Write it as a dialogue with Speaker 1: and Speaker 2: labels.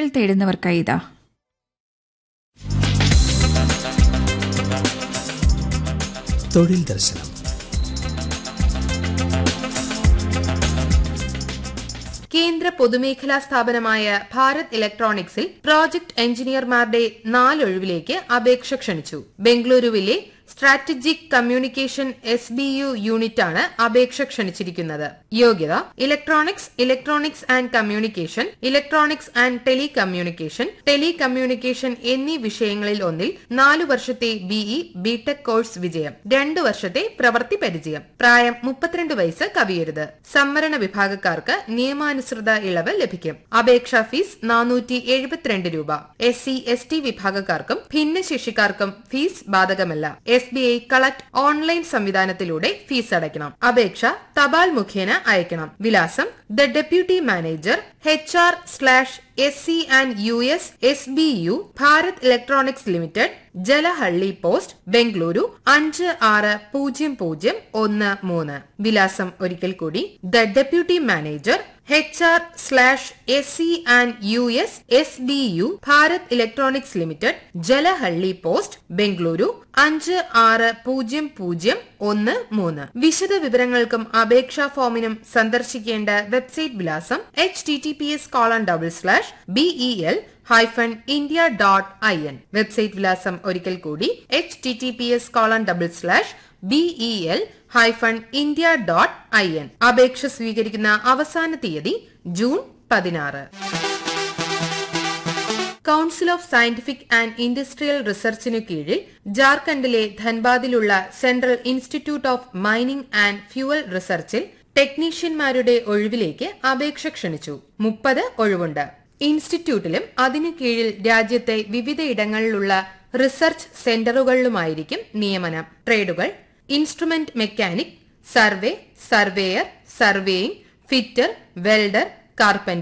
Speaker 1: തൊഴിൽ തേടുന്നവർക്കായി ഇതാ
Speaker 2: തൊഴിൽ ദർശനം
Speaker 3: കേന്ദ്ര പൊതുമേഖലാ സ്ഥാപനമായ ഭാരത് ഇലക്ട്രോണിക്സിൽ പ്രോജക്ട് എഞ്ചിനീയർമാരുടെ നാലൊഴിവിലേക്ക് അപേക്ഷ ക്ഷണിച്ചു ബംഗളൂരുവിലെ strategic communication S B U യൂണിറ്റാണ് അപേക്ഷ ക്ഷണിച്ചിരിക്കുന്നത് യോഗ്യത electronics electronics and communication electronics and telecommunication telecommunication എന്നീ വിഷയങ്ങളിൽ ഒന്നിൽ നാലു വർഷത്തെ ബിഇ ബിടെക് കോഴ്സ് വിജയം രണ്ടു വർഷത്തെ പ്രവൃത്തി പരിചയം പ്രായം മുപ്പത്തിരണ്ട് വയസ്സ് കവിയരുത് സംവരണ വിഭാഗക്കാർക്ക് നിയമാനുസൃത ഇളവ് ലഭിക്കും അപേക്ഷാ ഫീസ് നാനൂറ്റി എഴുപത്തിരണ്ട് രൂപ എസ് സി എസ് ടി വിഭാഗക്കാർക്കും ഭിന്നശേഷിക്കാർക്കും ഫീസ് ബാധകമല്ല S B I collect online സംവിധാനത്തിലൂടെ ഫീസ് അടയ്ക്കണം അപേക്ഷ തപാൽ മുഖേന അയക്കണം വിലാസം the deputy manager H R slash S C and U S S B U Bharat Electronics Limited Jalahalli post Bengaluru അഞ്ച് ആറ് പൂജ്യം പൂജ്യം ഒന്ന് മൂന്ന് വിലാസം ഒരിക്കൽ കൂടി the deputy manager H R slash S C and U S S B U Bharat Electronics Limited Jalahalli post Bengaluru അഞ്ച് ആറ് പൂജ്യം പൂജ്യം ഒന്ന് മൂന്ന് വിശദ വിവരങ്ങൾക്കും അപേക്ഷാ ഫോമിനും സന്ദർശിക്കേണ്ട വെബ്സൈറ്റ് വിലാസം H T T P S colon double slash B E L hyphen India dot I N website വിലാസം ഒരിക്കൽ കൂടി H T T P S colon double slash B E L hyphen India dot I N അപേക്ഷ സ്വീകരിക്കുന്ന അവസാന തീയതി June പതിനാറ് council of scientific and industrial റിസർച്ചിനു കീഴിൽ ജാർഖണ്ഡിലെ ധൻബാദിലുള്ള central institute of mining and fuel റിസർച്ചിൽ ടെക്നീഷ്യന്മാരുടെ ഒഴിവിലേക്ക് അപേക്ഷ ക്ഷണിച്ചു മുപ്പത് ഒഴിവുണ്ട് ഇൻസ്റ്റിറ്റ്യൂട്ടിലും അതിനു കീഴിൽ രാജ്യത്തെ വിവിധയിടങ്ങളിലുള്ള റിസർച്ച് സെന്ററുകളിലുമായിരിക്കും നിയമനം ട്രേഡുകൾ instrument mechanic survey surveyor surveying fitter welder കാർപ്പൻ